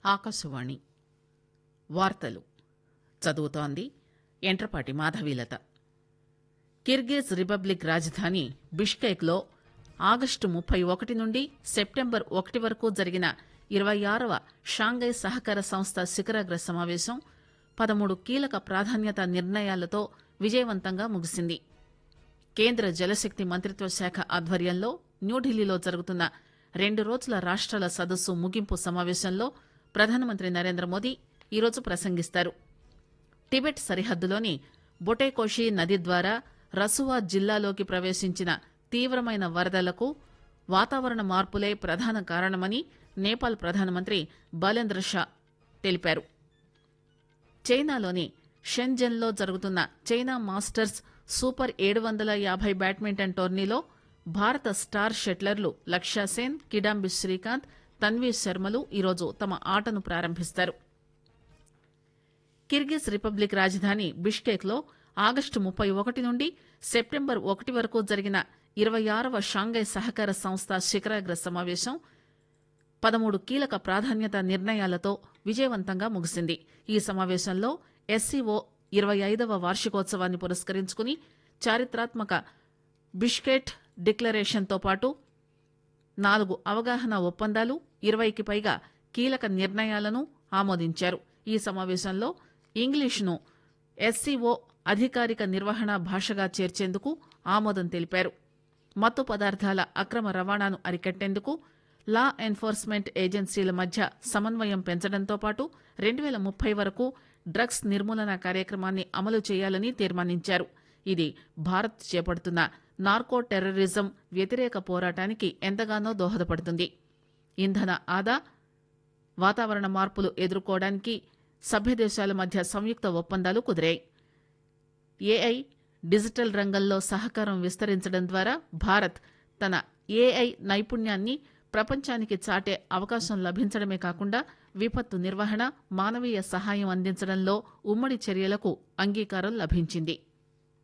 ఆకాశవాణి వార్తలు చదువుతోంది ఎంట్రపాటి మాధవీలత కిర్గిజ్ రిపబ్లిక్ రాజధాని బిష్కేక్లో ఆగస్టు ముప్పై ఒకటి నుండి సెప్టెంబర్ ఒకటి వరకు జరిగిన ఇరవై ఆరవ షాంఘై సహకార సంస్థ శిఖరాగ్ర సమావేశం పదమూడు కీలక ప్రాధాన్యత నిర్ణయాలతో విజయవంతంగా ముగిసింది కేంద్ర జలశక్తి మంత్రిత్వ శాఖ ఆధ్వర్యంలో న్యూఢిల్లీలో జరుగుతున్న రెండు రోజుల రాష్ట్రాల సదస్సు ముగింపు సమావేశంలో ప్రధానమంత్రి నరేంద్ర మోదీ ఈరోజు ప్రసంగిస్తారు టిబెట్ సరిహద్దులోని బొటేకోషి నది ద్వారా రసువా జిల్లాలోకి ప్రవేశించిన తీవ్రమైన వరదలకు వాతావరణ మార్పులే ప్రధాన కారణమని నేపాల్ ప్రధానమంత్రి బాలేంద్ర షా తెలిపారు చైనాలోని షెన్జెన్లో జరుగుతున్న చైనా మాస్టర్స్ సూపర్ ఏడు వందల యాభై బ్యాడ్మింటన్ టోర్నీలో భారత స్టార్ షెట్లర్లు లక్ష్య సేన్ కిడాంబి శ్రీకాంత్ తన్వీ శర్మలు ఈరోజు తమ ఆటను ప్రారంభిస్తారు కిర్గిజ్ రిపబ్లిక్ రాజధాని బిష్కేక్లో ఆగస్టు ముప్పై ఒకటి నుండి సెప్టెంబర్ ఒకటి వరకు జరిగిన ఇరవై ఆరవ షాంఘై సహకార సంస్థ శిఖరాగ్ర సమావేశం పదమూడు కీలక ప్రాధాన్యత నిర్ణయాలతో విజయవంతంగా ముగిసింది ఈ సమావేశంలో ఎస్సీఓ ఇరవై ఐదవ వార్షికోత్సవాన్ని పురస్కరించుకుని చారిత్రాత్మక బిష్కెట్ డిక్లరేషన్తో పాటు నాలుగు అవగాహన ఒప్పందాలు ఇరవైకి పైగా కీలక నిర్ణయాలను ఆమోదించారు ఈ సమావేశంలో ఇంగ్లీష్ను ఎస్సీఓ అధికారిక నిర్వహణ భాషగా చేర్చేందుకు ఆమోదం తెలిపారు మత్తు పదార్థాల అక్రమ రవాణాను అరికట్టేందుకు లా ఎన్ఫోర్స్మెంట్ ఏజెన్సీల మధ్య సమన్వయం పెంచడంతో పాటు రెండు వేల ముప్పై వరకు డ్రగ్స్ నిర్మూలన కార్యక్రమాన్ని అమలు చేయాలని తీర్మానించారు ఇది భారత్ చేపడుతున్న నార్కో టెర్రరిజం వ్యతిరేక పోరాటానికి ఎంతగానో దోహదపడుతుంది ఇంధన ఆదా వాతావరణ మార్పులు ఎదుర్కోవడానికి సభ్య దేశాల మధ్య సంయుక్త ఒప్పందాలు కుదిరాయి ఏఐ డిజిటల్ రంగంలో సహకారం విస్తరించడం ద్వారా భారత్ తన ఏఐ నైపుణ్యాన్ని ప్రపంచానికి చాటే అవకాశం లభించడమే కాకుండా విపత్తు నిర్వహణ మానవీయ సహాయం అందించడంలో ఉమ్మడి చర్యలకు అంగీకారం లభించింది